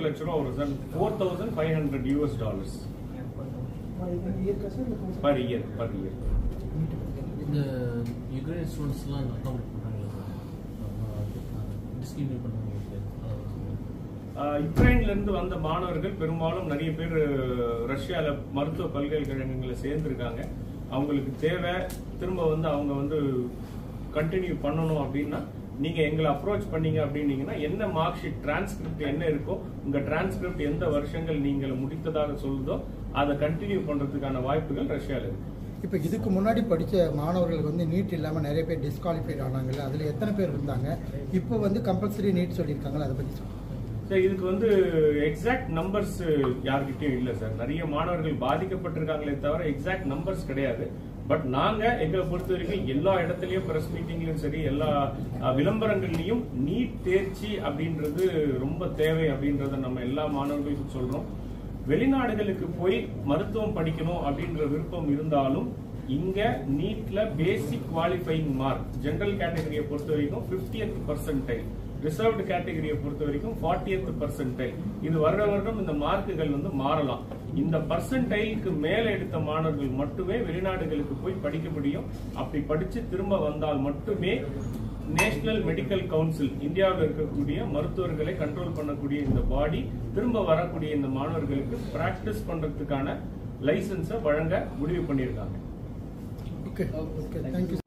லட்ச ரூபா வரும் sir four thousand five hundred US dollars per year per year இந்த யுக்ரைன் ஸ்டூடெண்ட்ஸ்லாம் அகாமடேட் பண்ணுறாங்க டிஸ்கிரிமினேட் பண்ணுறாங்க ஆஹ் யுக்ரைன்ல இருந்து வந்த மாணவர்கள் பெரும்பாலும் நிறைய பேர் ரஷ்யால மருத்துவ பல்கலைக்கழகங்களை சேர்ந்திருக்காங்க அவங்களுக்கு தேவை திரும்ப வந்து அவங்க வந்து கண்டினியூ பண்ணணும் அப்படின்னா நீங்க எங்களை அப்ரோச் பண்ணீங்க அப்படின்னீங்கன்னா என்ன மார்க் ஷீட் டிரான்ஸ்கிரிப்ட் என்ன இருக்கோ உங்க டிரான்ஸ்கிரிப்ட் எந்த வருஷங்கள் நீங்கள் முடித்ததாக சொல்லுதோ அதை கண்டினியூ பண்றதுக்கான வாய்ப்புகள் ரஷ்யால இருக்கு இப்போ இதுக்கு முன்னாடி படித்த மாணவர்களுக்கு வந்து நீட் இல்லாமல் நிறைய பேர் டிஸ்குவாலிஃபைட் ஆனாங்கல்ல அதில் எத்தனை பேர் இருந்தாங்க இப்போ வந்து கம்பல்சரி நீட் சொல்லியிருக்காங்களா அதை பற்றி சொல்லுங்கள் சார் இதுக்கு வந்து எக்ஸாக்ட் நம்பர்ஸ் யார்கிட்டயும் இல்ல சார் நிறைய மாணவர்கள் பாதிக்கப்பட்டிருக்காங்களே தவிர எக்ஸாக்ட் நம்பர்ஸ் கிடையாது பட் நாங்க எங்களை பொறுத்த வரைக்கும் எல்லா இடத்துலயும் பிரஸ் மீட்டிங்லயும் சரி எல்லா அஹ், விளம்பரங்கள்லயும் நீட் தேர்ச்சி அப்படின்றது ரொம்ப தேவை அப்படின்றத நம்ம எல்லா மாணவர்களுக்கும் சொல்றோம் வெளிநாடுகளுக்கு போய் மருத்துவம் படிக்கணும் அப்படின்ற விருப்பம் இருந்தாலும் இங்க நீட்ல பேசிக் குவாலிஃபைங் மார்க் ஜெனரல் கேட்டகரியை பொறுத்த வரைக்கும் 50th பர்சன்டைல் ரிசர்வ்டு கேட்டகரியை பொறுத்த வரைக்கும் 40th பர்சன்டைல் இது வருட வருடம் இந்த மார்க்குகள் வந்து மாறலாம் இந்த பர்சன்டைலுக்கு மேல எடுத்த மாணவர்கள் மட்டுமே வெளிநாடுகளுக்கு போய் படிக்க முடியும் அப்படி படிச்சு திரும்ப வந்தால் மட்டுமே நேஷனல் மெடிக்கல் கவுன்சில் இந்தியாவில் இருக்கக்கூடிய மருத்துவர்களை கண்ட்ரோல் பண்ணக்கூடிய இந்த பாடி திரும்ப வரக்கூடிய இந்த மாணவர்களுக்கு பிராக்டிஸ் பண்றதுக்கான லைசன்ஸை வழங்க முடிவு பண்ணியிருக்காங்க ஓகே ஓகே தேங்க்யூ